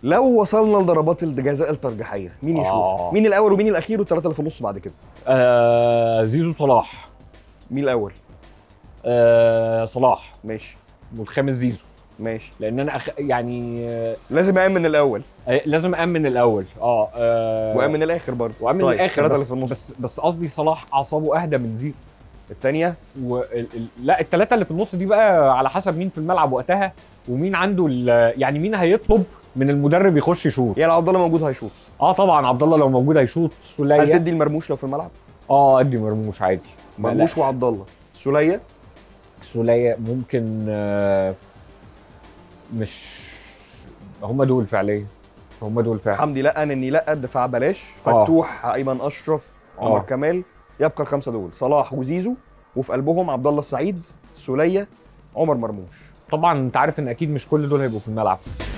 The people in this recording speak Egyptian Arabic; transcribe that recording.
لو وصلنا لضربات الجزاء الترجيحيه مين يشوف آه. مين الاول ومين الاخير والثلاثه اللي في النص بعد كده آه زيزو صلاح مين الاول آه صلاح ماشي والخامس زيزو ماشي لان انا أخ... يعني آه لازم امن الاول لازم امن الاول اه, آه وامن الاخر برضه وامن طيب، الاخر الثلاثه بس, اللي في النص بس بس قصدي صلاح اعصابه اهدى من زيزو الثانيه و... ال... ال... لا الثلاثه اللي في النص دي بقى على حسب مين في الملعب وقتها ومين عنده ال... يعني مين هيطلب من المدرب يخش يشوط يعني عبد الله موجود هيشوط اه طبعا عبد الله لو موجود هيشوط هل سوليه تدي المرموش لو في الملعب اه ادي مرموش عادي ما مرموش لا. وعبد الله سوليه سوليه ممكن آه مش هم دول فعليا هم دول فعلا حمدي لا نني لا الدفاع بلاش آه. فتوح ايمن اشرف عمر آه. كمال يبقى الخمسه دول صلاح وزيزو وفي قلبهم عبد الله السعيد سوليه عمر مرموش طبعا انت عارف ان اكيد مش كل دول هيبقوا في الملعب